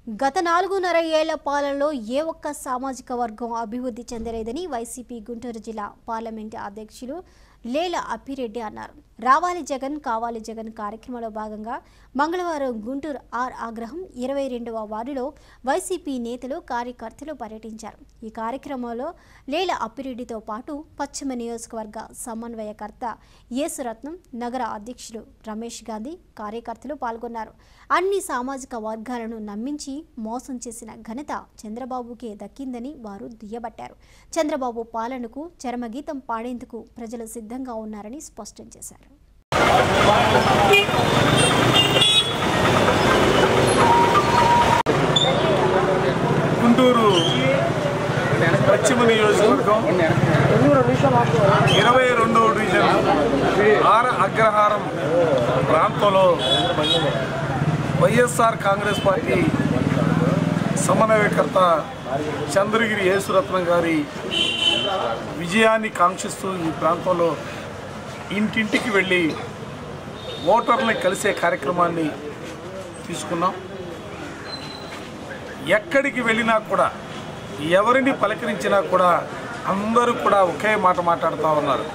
గత నాలుగున్నర ఏళ్ల పాలనలో ఏ ఒక్క సామాజిక వర్గం అభివృద్ధి చెందలేదని వైసీపీ గుంటూరు జిల్లా పార్లమెంటు అధ్యక్షులు లేల అప్పిరెడ్డి అన్నారు రావాలి జగన్ కావాలి జగన్ కార్యక్రమంలో భాగంగా మంగళవారం గుంటూరు ఆర్ ఆగ్రహం ఇరవై రెండవ వార్డులో వైసీపీ నేతలు కార్యకర్తలు పర్యటించారు ఈ కార్యక్రమంలో లేల అప్పిరెడ్డితో పాటు పశ్చిమ నియోజకవర్గ సమన్వయకర్త యేసురత్నం నగర అధ్యక్షులు రమేష్ గాంధీ కార్యకర్తలు పాల్గొన్నారు అన్ని సామాజిక వర్గాలను నమ్మించి మోసం చేసిన ఘనత చంద్రబాబుకే దక్కిందని వారు దుయ్యబట్టారు చంద్రబాబు పాలనకు చరమగీతం పాడేందుకు ప్రజలు సిద్ధంగా ఉన్నారని స్పష్టం చేశారు గుంటూరు పశ్చిమ నియోజకవర్గం ఇరవై రెండవ డివిజన్ ఆర అగ్రహారం ప్రాంతంలో వైఎస్ఆర్ కాంగ్రెస్ పార్టీ సమన్వయకర్త చంద్రగిరి యేసురత్నం గారి విజయాన్ని కాంక్షిస్తూ ఈ ప్రాంతంలో ఇంటింటికి వెళ్ళి ఓటర్లని కలిసే కార్యక్రమాన్ని తీసుకున్నాం ఎక్కడికి వెళ్ళినా కూడా ఎవరిని పలకరించినా కూడా అందరూ కూడా ఒకే మాట మాట్లాడుతూ ఉన్నారు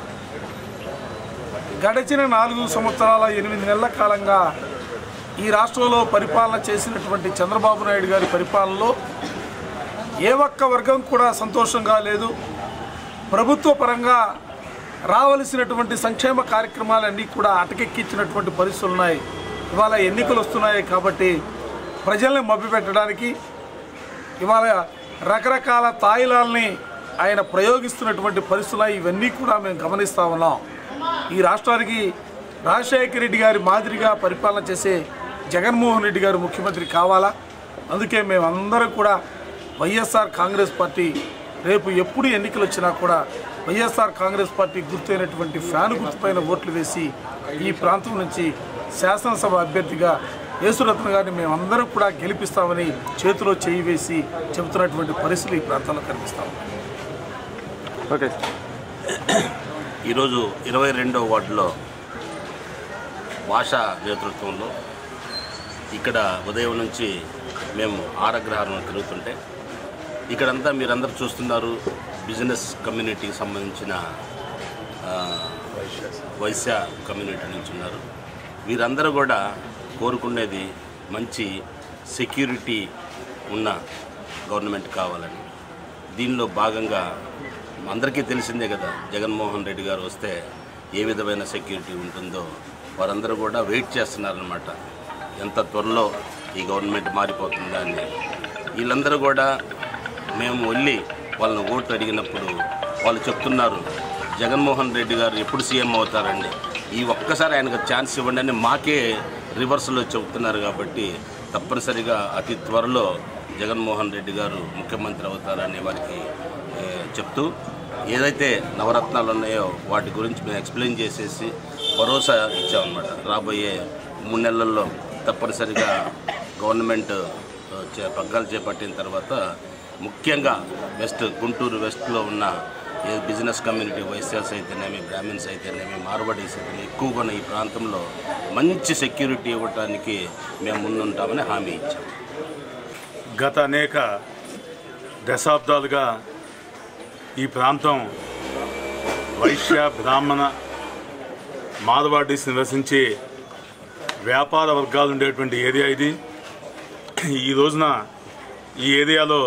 గడిచిన నాలుగు సంవత్సరాల ఎనిమిది నెలల కాలంగా ఈ రాష్ట్రంలో పరిపాలన చేసినటువంటి చంద్రబాబు నాయుడు గారి పరిపాలనలో ఏ ఒక్క వర్గం కూడా సంతోషంగా లేదు ప్రభుత్వ పరంగా రావలసినటువంటి సంక్షేమ కార్యక్రమాలన్నీ కూడా అటకెక్కించినటువంటి పరిస్థితులు ఉన్నాయి ఇవాళ ఎన్నికలు వస్తున్నాయి కాబట్టి ప్రజల్ని మభ్యపెట్టడానికి ఇవాళ రకరకాల తాయిలాల్ని ఆయన ప్రయోగిస్తున్నటువంటి పరిస్థితులు ఇవన్నీ కూడా మేము గమనిస్తూ ఉన్నాం ఈ రాష్ట్రానికి రాజశేఖర రెడ్డి గారి మాదిరిగా పరిపాలన చేసే జగన్మోహన్ రెడ్డి గారు ముఖ్యమంత్రి కావాలా అందుకే మేమందరం కూడా వైఎస్ఆర్ కాంగ్రెస్ పార్టీ రేపు ఎప్పుడు ఎన్నికలు వచ్చినా కూడా వైఎస్ఆర్ కాంగ్రెస్ పార్టీ గుర్తైనటువంటి ఫ్యాన్ గుర్తుపైన ఓట్లు వేసి ఈ ప్రాంతం నుంచి శాసనసభ అభ్యర్థిగా యేసురత్న గారిని మేమందరం కూడా గెలిపిస్తామని చేతిలో చేయి వేసి చెబుతున్నటువంటి పరిస్థితులు ఈ ప్రాంతంలో కనిపిస్తాం ఓకే ఈరోజు ఇరవై రెండవ వార్డులో భాష నేతృత్వంలో ఇక్కడ ఉదయం నుంచి మేము ఆరగ్రహారం తిరుగుతుంటే ఇక్కడంతా మీరందరూ చూస్తున్నారు బిజినెస్ కమ్యూనిటీకి సంబంధించిన ఆ, వైశ్య కమ్యూనిటీ నుంచి ఉన్నారు వీరందరూ కూడా కోరుకునేది మంచి సెక్యూరిటీ ఉన్న గవర్నమెంట్ కావాలని దీనిలో భాగంగా అందరికీ తెలిసిందే కదా జగన్మోహన్ రెడ్డి గారు వస్తే ఏ విధమైన సెక్యూరిటీ ఉంటుందో వారందరూ కూడా వెయిట్ చేస్తున్నారనమాట ఎంత త్వరలో ఈ గవర్నమెంట్ మారిపోతుందా అని వీళ్ళందరూ కూడా మేము వెళ్ళి వాళ్ళని ఓటు అడిగినప్పుడు వాళ్ళు చెప్తున్నారు జగన్మోహన్ రెడ్డి గారు ఎప్పుడు సీఎం అవుతారండి ఈ ఒక్కసారి ఆయనకు ఛాన్స్ ఇవ్వండి అని మాకే రివర్స్లో చెబుతున్నారు కాబట్టి తప్పనిసరిగా అతి త్వరలో జగన్మోహన్ రెడ్డి గారు ముఖ్యమంత్రి అవుతారని వారికి ఏ, చెప్తూ ఏదైతే నవరత్నాలు ఉన్నాయో వాటి గురించి మేము ఎక్స్ప్లెయిన్ చేసేసి భరోసా ఇచ్చామన్నమాట రాబోయే మూడు నెలల్లో తప్పనిసరిగా గవర్నమెంట్ ఆ, చే- పగ్గాలు చేపట్టిన తర్వాత ముఖ్యంగా వెస్ట్ గుంటూరు వెస్ట్లో ఉన్న ఏ బిజినెస్ కమ్యూనిటీ వైశ్యాస్ అయితేనేమి బ్రాహ్మిన్స్ అయితేనేమి మార్వాడీస్ అయితేనేమి ఎక్కువగా ఉన్న ఈ ప్రాంతంలో మంచి సెక్యూరిటీ ఇవ్వడానికి మేము ముందుంటామని హామీ ఇచ్చాం గత అనేక దశాబ్దాలుగా ఈ ప్రాంతం వైశ్య బ్రాహ్మణ మాధవాడీస్ నివసించే వ్యాపార వర్గాలు ఉండేటువంటి ఏరియా ఇది ఈ రోజున ఈ ఏరియాలో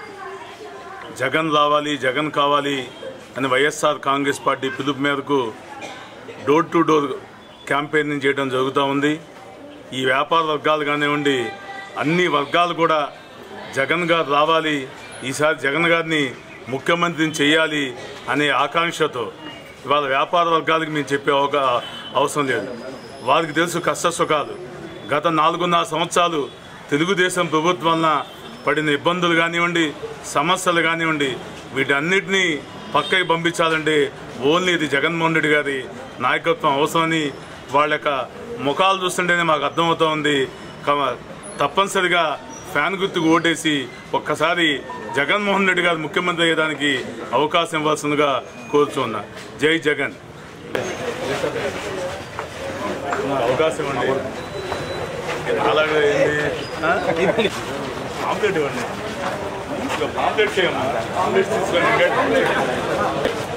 జగన్ రావాలి జగన్ కావాలి అని వైఎస్ఆర్ కాంగ్రెస్ పార్టీ పిలుపు మేరకు డోర్ టు డోర్ క్యాంపెయినింగ్ చేయడం జరుగుతూ ఉంది ఈ వ్యాపార వర్గాలు కానివ్వండి అన్ని వర్గాలు కూడా జగన్ గారు రావాలి ఈసారి జగన్ గారిని ముఖ్యమంత్రిని చేయాలి అనే ఆకాంక్షతో ఇవాళ వ్యాపార వర్గాలకు మేము చెప్పే ఒక అవసరం లేదు వారికి తెలుసు కష్ట సుఖాలు గత నాలుగున్నర సంవత్సరాలు తెలుగుదేశం ప్రభుత్వం వలన పడిన ఇబ్బందులు కానివ్వండి సమస్యలు కానివ్వండి వీటన్నిటినీ పక్కకి పంపించాలంటే ఓన్లీ ఇది జగన్మోహన్ రెడ్డి గారి నాయకత్వం అవసరమని వాళ్ళ యొక్క ముఖాలు చూస్తుంటేనే మాకు అర్థమవుతా ఉంది కమ- తప్పనిసరిగా ఫ్యాన్ గుర్తుకు ఓటేసి ఒక్కసారి జగన్మోహన్ రెడ్డి గారు ముఖ్యమంత్రి అయ్యేదానికి అవకాశం ఇవ్వాల్సిందిగా కోరుచున్నా జై జగన్ అవకాశం అండి అలాగే ఏంటి ఆ? పాంప్లెట్ ఇవ్వండి ఇక పాంప్లెట్ చేయమ్మా పాంప్లెట్ తీసుకొని